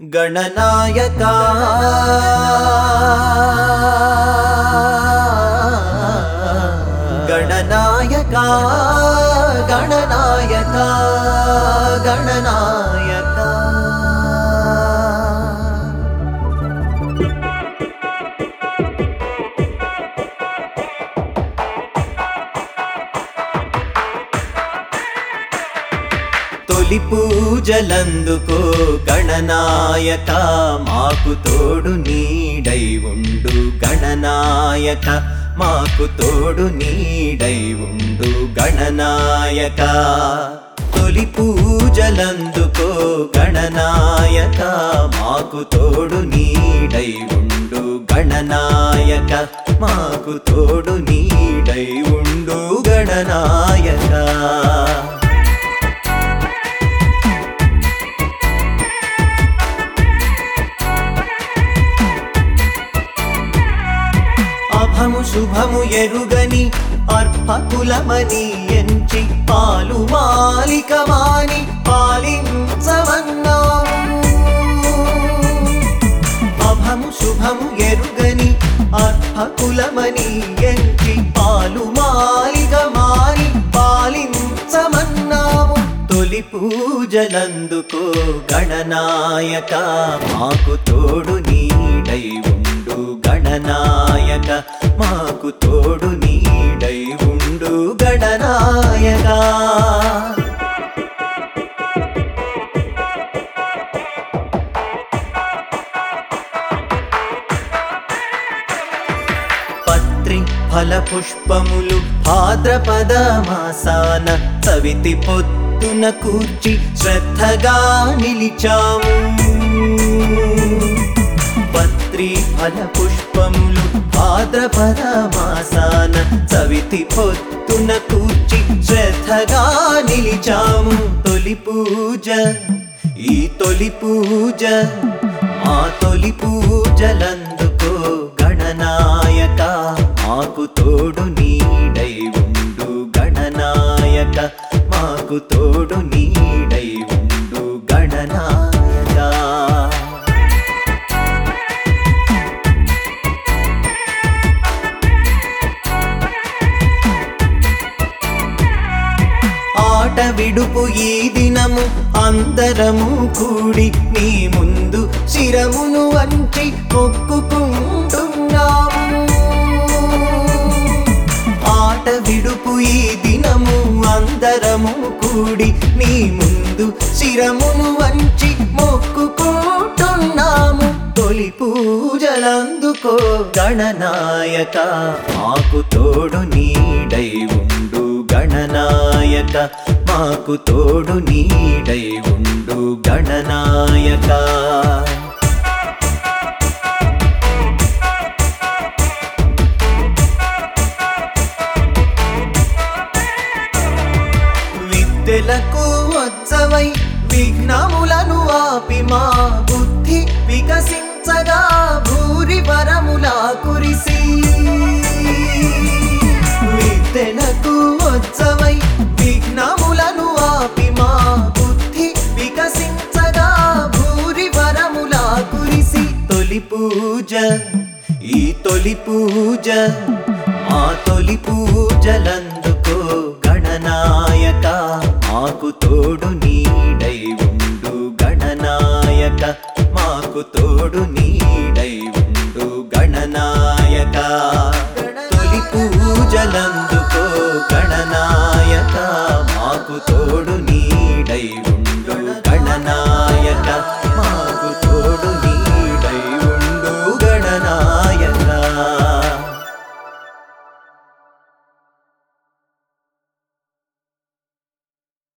గణనాయక గణనాయక గణనాయక గణనాయక తొలి పూజలందుకో గణనాయక మాకు తోడు నీడై ఉండు గణనాయక మాకు తోడు నీడై ఉండు గణనాయక తొలి పూజలందుకో గణనాయక మాకు తోడు నీడై ఉండు గణనాయక మాకు తోడు నీడై ఉండు గణనాయక అభము శుభము ఎరుగని అర్పకులమని ఎంచి పాలు మాలికమాని పాలించవన్నాము అభము శుభము ఎరుగని అర్పకులమని ఎంచి పాలు మాలికమాని పాలించమన్నాము తొలి పూజలందుకో గణనాయక మాకు తోడు నీడై ఉండు గణనాయక మాకు తోడు నీడై ఉండు గణనాయక పత్రి ఫల పుష్పములు భాద్రపద మాసాన సవితి పొద్దున కూర్చి శ్రద్ధగా నిలిచాము పత్రి ఫల పుష్పములు భాద్రపద మాసాన సవితి పొద్దున కూర్చి శ్రద్ధగా నిలిచాము తొలి పూజ ఈ తొలి పూజ మా తొలి పూజలందుకో గణనాయక మాకు తోడు నీడై ఉండు గణనాయక మాకు తోడు నీడై ఉండు గణనాయక ఆట విడుపు ఈ దినము అందరము కూడి నీ ముందు శిరమును వంచి మొక్కుకుంటున్నాము ఆట విడుపు ఈ దినము అందరము కూడి నీ ముందు శిరమును వంచి మొక్కుకుంటున్నాము తొలి పూజలందుకో గణనాయక మాకు తోడు నీడై ఉండు గణనాయక మాకు తోడు నీడై ఉండు గణనాయక విద్యలకు వచ్చవై విఘ్నములను ఆపి మా బుద్ధి వికసించగా భూరి వరములా కురిసి విద్యలకు వచ్చవై విఘ్నములను ఆపి మా బుద్ధి వికసించగా భూరి వరములా కురిసి తొలి పూజ ఈ తొలి పూజ మా తొలి పూజలందుకో గణనాయక మాకు తోడు నీడై ఉండు గణనాయక మాకు తోడు నీడై ఉండు గణనాయక తొలి పూజలందుకో గణనాయక మాకు తోడు నీడై ఉండు గణనాయక మాకు తోడు